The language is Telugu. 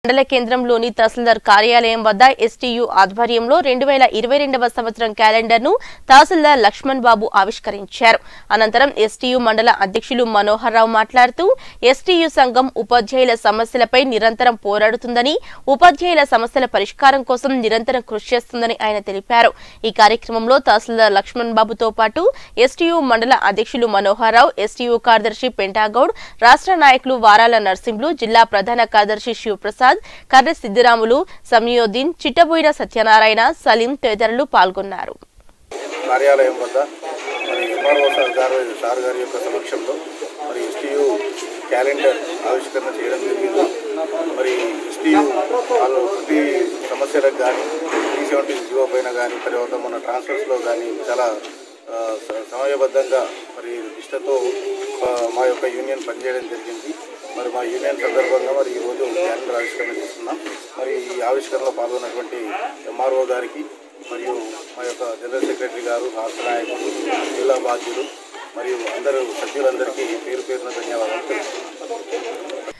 మండల కేంద్రంలోని తహసీల్దార్ కార్యాలయం వద్ద ఎస్టీయూ ఆధ్వర్యంలో రెండు వేల ఇరవై రెండవ సంవత్సరం క్యాలెండర్ ను తహసీల్దార్ లక్ష్మణ్ బాబు ఆవిష్కరించారు అనంతరం ఎస్టీయూ మండల అధ్యక్షులు మనోహర్ రావు మాట్లాడుతూ ఎస్టీయూ సంఘం ఉపాధ్యాయుల సమస్యలపై నిరంతరం పోరాడుతుందని ఉపాధ్యాయుల సమస్యల పరిష్కారం కోసం నిరంతరం కృషి చేస్తుందని ఆయన తెలిపారు ఈ కార్యక్రమంలో తహసీల్దార్ లక్ష్మణ్ బాబుతో పాటు ఎస్టీయూ మండల అధ్యక్షులు మనోహర్ రావు ఎస్టీయూ కార్యదర్శి పెంటాగౌడ్ రాష్ట్ర నాయకులు వారాల నర్సింహులు జిల్లా ప్రధాన కార్యదర్శి శివప్రసాద్ కర్రె సిద్దిరాములు సమయోద్దీన్ చిట్టబోయిన సత్యనారాయణ సలీం తదితరులు పాల్గొన్నారు కార్యాలయం వద్ద మరి ఎంఆర్ఓ సార్ గారు సార్ గారి యొక్క సమక్షంలో మరి ఎస్టీయు క్యాలెండర్ ఆవిష్కరణ చేయడం జరిగింది మరి ఎస్టీయు వాళ్ళు ప్రతి సమస్యలకు కానీ త్రీ సెవెంటీ జీవో పైన కానీ తర్వాత మన ట్రాన్స్ఫర్స్లో కానీ చాలా ఆ, స- సమయబద్ధంగా మరి నిష్టతో ఆ, మా యొక్క యూనియన్ పనిచేయడం జరిగింది మరి మా యూనియన్ సందర్భంగా మరి ఈరోజు క్యాలెండర్ ఆవిష్కరణ చేస్తున్నాం మరి ఈ ఆవిష్కరణలో పాల్గొన్నటువంటి ఎంఆర్ఓ గారికి మరియు మా యొక్క జనరల్ సెక్రటరీ గారు రాష్ట్ర నాయకులు జిల్లా బాధ్యులు మరియు అందరూ సభ్యులందరికీ పేరు పేరున ధన్యవాదాలు తెలుపుతున్నాను